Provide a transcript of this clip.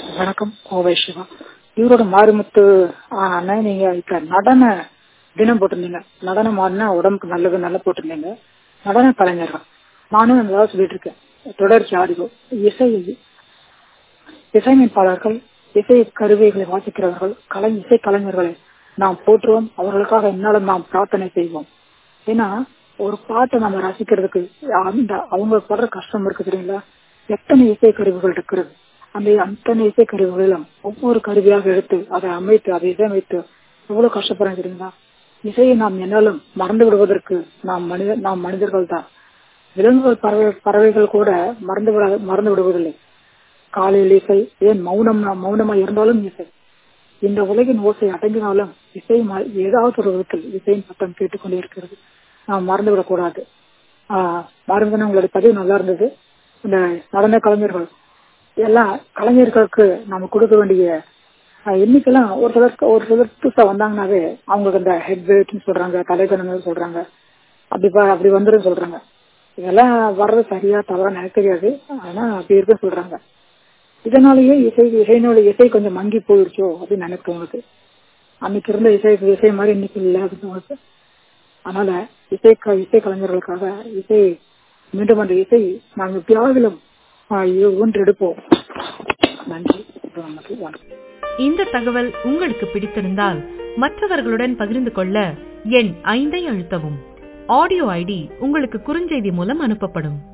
வணக்கம் கோவை சிவா இவரோட மாரிமுத்து ஆஹ், அண்ணன் நீங்க இப்ப நடன தினம் போட்டிருந்தீங்க நடனம் ஆடினா உடம்புக்கு நல்லது நல்லா போட்டிருந்தீங்க நடன கலைஞர்கள் நானும் ஏதாவது சொல்லிட்டு இருக்கேன் தொடர்ச்சி ஆடியோ இசை இசையமைப்பாளர்கள் இசை கருவிகளை வாசிக்கிறவர்கள் கலை இசை கலைஞர்களை நாம் போற்றுவோம் அவர்களுக்காக என்னாலும் நாம் பிரார்த்தனை செய்வோம் ஏன்னா ஒரு பாட்டை நம்ம ரசிக்கிறதுக்கு அந்த அவங்க படுற கஷ்டம் இருக்கு தெரியுங்களா எத்தனை இசை கருவிகள் இருக்கிறது அந்த அத்தனை இசை கருவிகளிலும் ஒவ்வொரு கருவியாக எடுத்து அதை அமைத்து அதை இசையமைத்து எவ்வளவு கஷ்டப்படுறோம் தெரியுங்களா இசையை நாம் என்னாலும் மறந்து விடுவதற்கு நாம் மனித நாம் மனிதர்கள் தான் விலங்குகள் பறவை பறவைகள் கூட மறந்து விட மறந்து விடுவதில்லை காலையில் இசை ஏன் மௌனம் மௌனமா இருந்தாலும் இசை இந்த உலகின் ஓசை அடங்கினாலும் இசை ம- ஏதாவது ஒரு விதத்தில் இசையின் சத்தம் கேட்டுக்கொண்டே இருக்கிறது நாம் மறந்து விடக்கூடாது ஆஹ் பாருங்க உங்களுடைய பதிவு நல்லா இருந்தது இந்த நடன கலைஞர்கள் எல்லா கலைஞர்களுக்கு நம்ம கொடுக்க வேண்டிய ஆஹ், எண்ணிக்கைலாம் ஒரு சிலருக்கு ஒரு சிலர் புதுசா வந்தாங்கன்னாவே அவங்களுக்கு இந்த ஹெட் வெயிட்னு சொல்றாங்க தலைகணங்கள் சொல்றாங்க அப்படி ப- அப்படி வந்துடும் சொல்றாங்க இதெல்லாம் வர்றது சரியா தவறா எனக்கு தெரியாது ஆனா அப்படி இருக்க சொல்றாங்க இதனாலேயே இசை இசையினோட இசை கொஞ்சம் மங்கி போயிடுச்சோ அப்படின்னு எனக்கு தோணுது அன்னைக்கு இருந்த இசை இசை மாதிரி இன்னைக்கு இல்லை அப்படின்னு தோணுது அதனால இசை க- இசை கலைஞர்களுக்காக இசை மீண்டும் அந்த இசை நாம் எப்படியாவது ஒன்றெடுப்போம் நன்றி நமக்கு வணக்கம் இந்த தகவல் உங்களுக்கு பிடித்திருந்தால் மற்றவர்களுடன் பகிர்ந்து கொள்ள எண் ஐந்தை அழுத்தவும் ஆடியோ ஐடி உங்களுக்கு குறுஞ்செய்தி மூலம் அனுப்பப்படும்